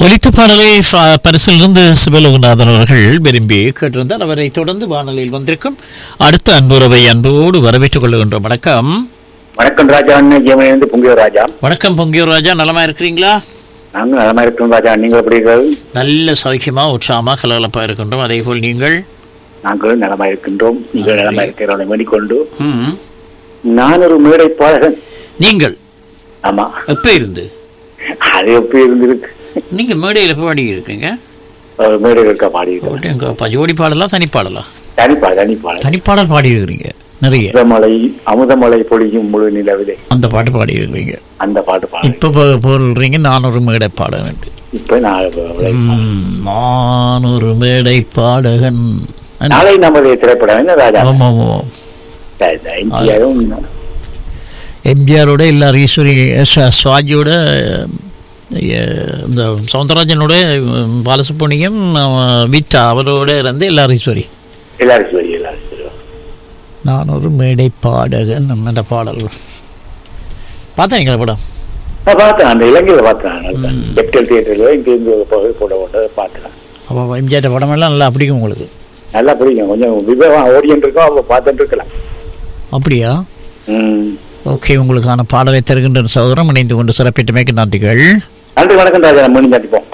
ஒலித்த பாடலை ச- பரிசிலிருந்து சிவலோகநாதன் அவர்கள் விரும்பி கேட்டிருந்தார் அவரை தொடர்ந்து வானொலியில் வந்திருக்கும் அடுத்த அன்புறவை அன்போடு வரவேற்றுக் கொள்கின்றோம் வணக்கம் வணக்கம் ராஜா அண்ணன் ஜெயமணிலிருந்து பொங்கிய ராஜா வணக்கம் பொங்கியூர் ராஜா நலமா இருக்கிறீங்களா நாங்கள் நலமா இருக்கோம் ராஜா நீங்கள் எப்படி இருக்கிறது நல்ல சௌக்கியமா உற்சாகமா கலகலப்பா இருக்கின்றோம் அதே போல் நீங்கள் நாங்கள் நலமா இருக்கின்றோம் நீங்கள் நலமா இருக்கிறவனை வேண்டிக்கொண்டு ம், நான் ஒரு மேடை பாடகன் நீங்கள் ஆமா எப்ப இருந்து அது எப்படி இருந்திருக்கு நீங்க மேடையில் எப்ப பாடி இருக்கீங்க ஒரு மேடை இருக்க பாடியிருக்கேன் எங்க ஜோடி பாடலாம் தனி பாடலாம் தனிப்பா தனிப்பாடல் தனிப்பாடல் பாடி இருக்கிறீங்க நிறைய அமுதமலை அமுதமலை பொழியும் முழு நிலவிலே அந்த பாட்டு பாடி இருக்கிறீங்க அந்த பாட்டு பாடு இப்ப போ- போடுறீங்க நான் ஒரு மேடை பாடகன் இப்ப நான் ம், நான் ஒரு மேடை பாடகன் நாளை நமது திரைப்படம் என்ன ராஜா ஆமா, ஆமா. இந்தியாவும் எம்ஜிஆரோட எல்லா ஈஸ்வரி ச- சுவாஜியோட அஹ், இந்த சவுந்தரராஜனோட உம், பாலசுப்ரமணியம் அஹ், விட்டா அவரோட இருந்து எல்லாரும் ஈஸ்வரி எல்லாரும் சரி எல்லாரும் சரி நான் ஒரு மேடை பாடகன் அந்த பாடல் பார்த்தீங்களா படம் நான் பார்த்தேன் அந்த இலங்கையில பார்த்தேன் கேபிட்டல் தியேட்டர்ல இங்க இருந்து போய் போட போட்டு பார்த்தேன் அப்போ எம்ஜிஆர் படமெல்லாம் நல்லா பிடிக்கும் உங்களுக்கு நல்லா பிடிக்கும் கொஞ்சம் விவேகம் ஓடிட்டு இருக்கோம் அப்ப பார்த்துட்டு இருக்கலாம் அப்படியா ம். ஓகே உங்களுக்கான பாடலை தருகின்ற சகோதரம் இணைந்து கொண்டு சிறப்பிட்டமைக்கு நன்றிகள் நன்றி வணக்கம் ராஜா நம்ம சந்திப்போம்